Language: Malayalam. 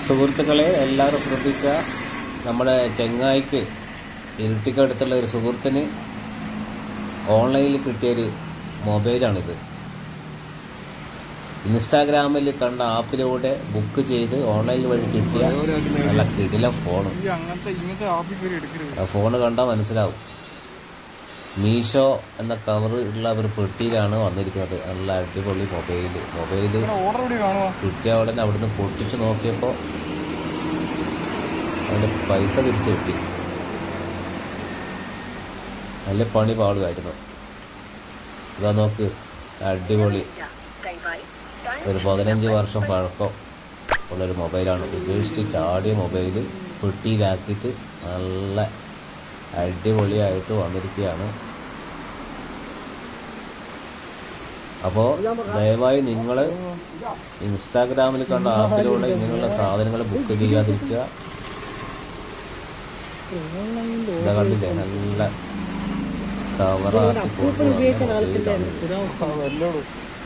സുഹൃത്തുക്കളെ എല്ലാവരും ശ്രദ്ധിക്കുക നമ്മുടെ ചെങ്ങായിക്ക് ഇരുട്ടിക്കടുത്തുള്ള ഒരു സുഹൃത്തിന് ഓൺലൈനിൽ കിട്ടിയൊരു മൊബൈലാണിത് ഇൻസ്റ്റാഗ്രാമിൽ കണ്ട ആപ്പിലൂടെ ബുക്ക് ചെയ്ത് ഓൺലൈൻ വഴി കിട്ടിയ നല്ല കിടില ഫോണ് ഈ അങ്ങനത്തെ ഇങ്ങനത്തെ ആപ്പിൽ കയറി എടുക്കരുത് ആ ഫോണ് കണ്ടാൽ മനസ്സിലാവും മീഷോ എന്ന കവർ ഉള്ള ഒരു പെട്ടിയിലാണ് വന്നിരിക്കുന്നത് നല്ല അടിപൊളി മൊബൈല് മൊബൈല് ഇവിടെ ഓർഡർ എവിടെ കാണുക കിട്ടിയ ഉടനെ അവിടുന്ന് പൊട്ടിച്ച് നോക്കിയപ്പോൾ അതിൻ്റെ പൈസ തിരിച്ചു കിട്ടി നല്ല പണി പാടുമായിരുന്നു ഇതാ നോക്ക് അടിപൊളി ഒരു പതിനഞ്ച് വർഷം പഴക്കം ഉള്ളൊരു മൊബൈലാണ് ഉപേക്ഷിച്ച് ചാടിയ മൊബൈൽ പെട്ടിയിലാക്കിയിട്ട് നല്ല അടിപൊളിയായിട്ട് വന്നിരിക്കുകയാണ് അപ്പോൾ ദയവായി നിങ്ങൾ ഇൻസ്റ്റാഗ്രാമിൽ കണ്ട ആപ്പിലൂടെ ഇങ്ങനെയുള്ള സാധനങ്ങൾ ബുക്ക് ചെയ്യാതിരിക്കുക ഇതാ കണ്ടില്ലേ നല്ല കവറാക്കി കൊണ്ടുവന്ന മൊബൈലാണ് വല്ലോടും